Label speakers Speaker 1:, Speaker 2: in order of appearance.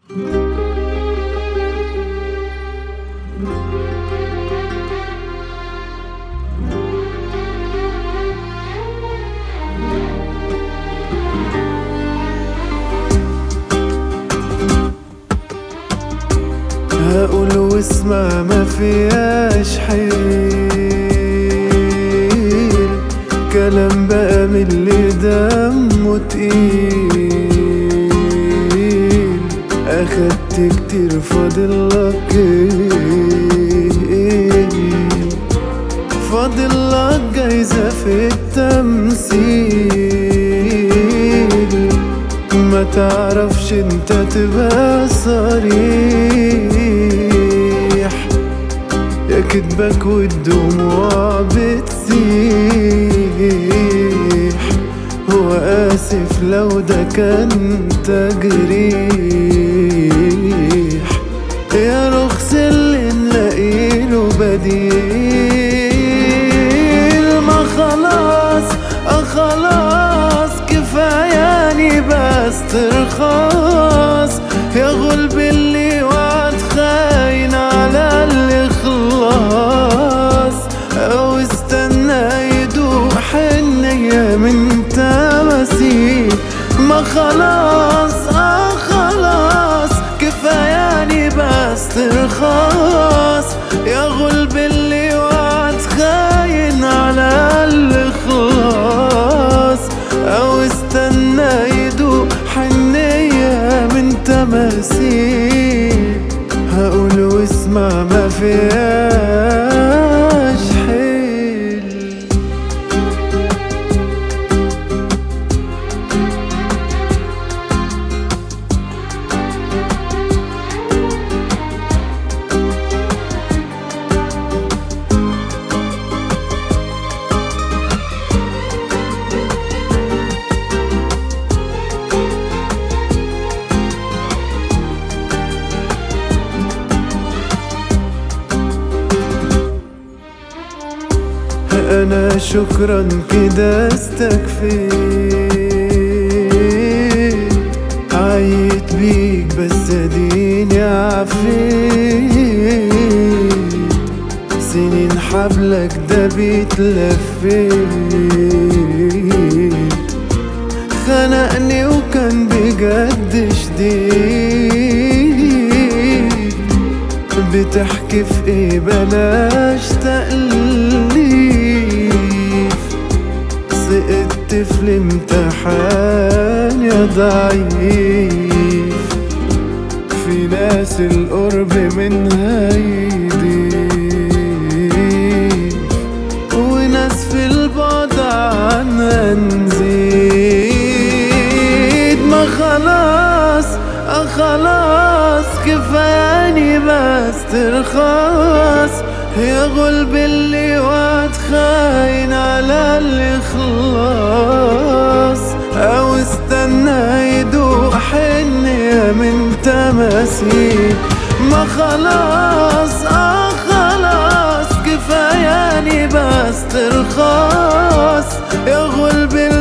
Speaker 1: هقول واسمع ما فيهاش حيل كلام بقى من اللي دمه تقيل اخدت كتير فاضلك ايه فاضلك جايزة في التمثيل ما تعرفش انت تبقى صريح يا كدبك والدموع بتسيح هو آسف لو ده كان تجريح يا رخص اللي نلاقيله بديل ما خلاص اه خلاص كفاياني بس ترخاص يا غلب اللي وعد خاين على الإخلاص أو استنى يدوق حنية من تماسيك ما خلاص اه خلاص كفاياني بس ترخاص يا غلب اللي وعد خاين على الإخلاص أو استنى يدوق حنية من تماسيك هقول واسمع ما فيهاش حيل انا شكرا كده استكفيت عيت بيك بس اديني عفيت سنين حبلك ده بيتلفيت خنقني وكان بجد شديد بتحكي في ايه بلاش تأليف سقطت في الامتحان يا ضعيف في ناس القرب منها يضيف وناس في البعد عنها نزيد ما خلاص اه خلاص كفاياني بس ترخاص يا غلب اللي وعد خاين على الإخلاص أو استنى يدوق حنية من تماسيك ما خلاص اه خلاص كفاياني بس ترخاص يا غلب